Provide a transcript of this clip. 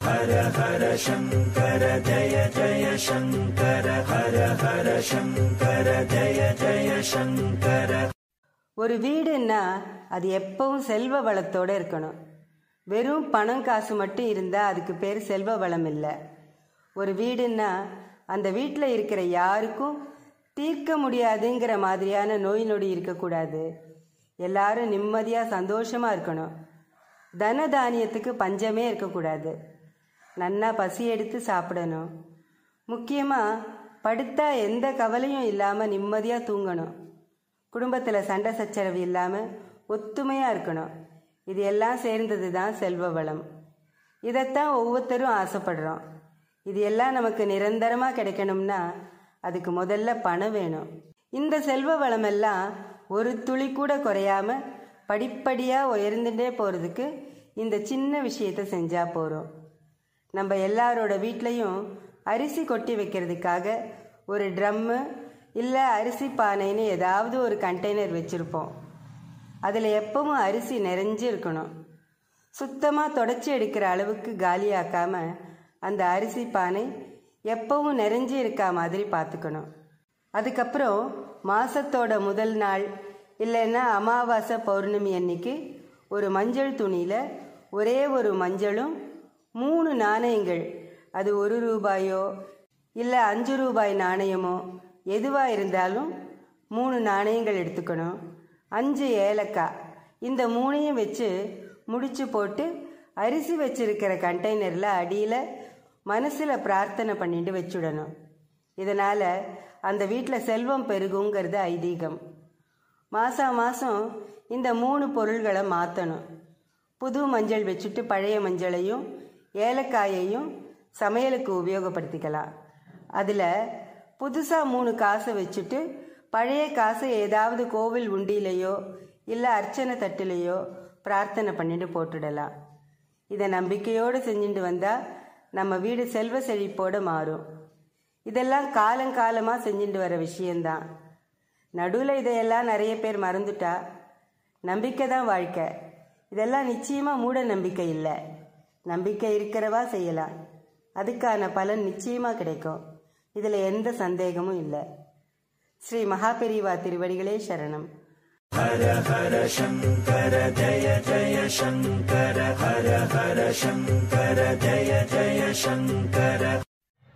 ஒரு வீடுன்னா அது எப்பவும் செல்வ வளத்தோட இருக்கணும் வெறும் பணம் காசு மட்டும் இருந்தால் அதுக்கு பேர் செல்வ வளம் இல்லை ஒரு வீடுன்னா அந்த வீட்டில் இருக்கிற யாருக்கும் தீர்க்க முடியாதுங்கிற மாதிரியான நோய் நொடி இருக்கக்கூடாது எல்லாரும் நிம்மதியாக சந்தோஷமாக இருக்கணும் தன தானியத்துக்கு பஞ்சமே இருக்கக்கூடாது நன்னா பசி எடுத்து சாப்பிடணும் முக்கியமாக படுத்தா எந்த கவலையும் இல்லாமல் நிம்மதியாக தூங்கணும் குடும்பத்தில் சண்டை சச்சரவு இல்லாமல் ஒத்துமையாக இருக்கணும் இது எல்லாம் சேர்ந்தது தான் செல்வ வளம் இதைத்தான் ஒவ்வொருத்தரும் ஆசைப்படுறோம் இது எல்லாம் நமக்கு நிரந்தரமாக கிடைக்கணும்னா அதுக்கு முதல்ல பணம் வேணும் இந்த செல்வ வளமெல்லாம் ஒரு துளி கூட குறையாம படிப்படியாக உயர்ந்துட்டே போகிறதுக்கு இந்த சின்ன விஷயத்தை செஞ்சால் போகிறோம் நம்ம எல்லாரோட வீட்லேயும் அரிசி கொட்டி வைக்கிறதுக்காக ஒரு ட்ரம்மு இல்லை அரிசி பானைன்னு ஏதாவது ஒரு கண்டெய்னர் வச்சுருப்போம் அதில் எப்பவும் அரிசி நிறைஞ்சு இருக்கணும் சுத்தமாக தொடச்சி எடுக்கிற அளவுக்கு காலியாக்காம அந்த அரிசி பானை எப்பவும் நிறைஞ்சு இருக்கா மாதிரி பார்த்துக்கணும் அதுக்கப்புறம் மாசத்தோட முதல் நாள் இல்லைன்னா அமாவாசை பௌர்ணமி அன்னைக்கு ஒரு மஞ்சள் துணியில் ஒரே ஒரு மஞ்சளும் மூணு நாணயங்கள் அது ஒரு ரூபாயோ இல்லை அஞ்சு ரூபாய் நாணயமோ எதுவாக இருந்தாலும் மூணு நாணயங்கள் எடுத்துக்கணும் அஞ்சு ஏலக்காய் இந்த மூணையும் வச்சு முடிச்சு போட்டு அரிசி வச்சிருக்கிற கண்டெய்னரில் அடியில் மனசில் பிரார்த்தனை பண்ணிட்டு வச்சுடணும் இதனால் அந்த வீட்டில் செல்வம் பெருகுங்கிறது ஐதீகம் மாதம் மாதம் இந்த மூணு பொருள்களை மாற்றணும் புது மஞ்சள் வச்சுட்டு பழைய மஞ்சளையும் ஏலக்காயையும் சமையலுக்கு உபயோகப்படுத்திக்கலாம் அதில் புதுசாக மூணு காசை வச்சுட்டு பழைய காசை ஏதாவது கோவில் உண்டியிலையோ இல்லை அர்ச்சனை தட்டிலையோ பிரார்த்தனை பண்ணிட்டு போட்டுடலாம் இதை நம்பிக்கையோடு செஞ்சுட்டு வந்தால் நம்ம வீடு செல்வ செழிப்போடு மாறும் இதெல்லாம் காலங்காலமாக செஞ்சுட்டு வர விஷயந்தான் நடுவில் இதையெல்லாம் நிறைய பேர் மறந்துட்டா நம்பிக்கை தான் வாழ்க்கை இதெல்லாம் நிச்சயமாக மூட நம்பிக்கை இல்லை நம்பிக்கை இருக்கிறவா செய்யலாம் அதுக்கான பலன் நிச்சயமாக கிடைக்கும் இதில் எந்த சந்தேகமும் இல்லை ஸ்ரீ மகாபெரிவா திருவடிகளே சரணம் ஹர ஹர சங்கர ஜய ஜய சங்கர ஹர ஹர சங்கர ஜய ஜய சங்கர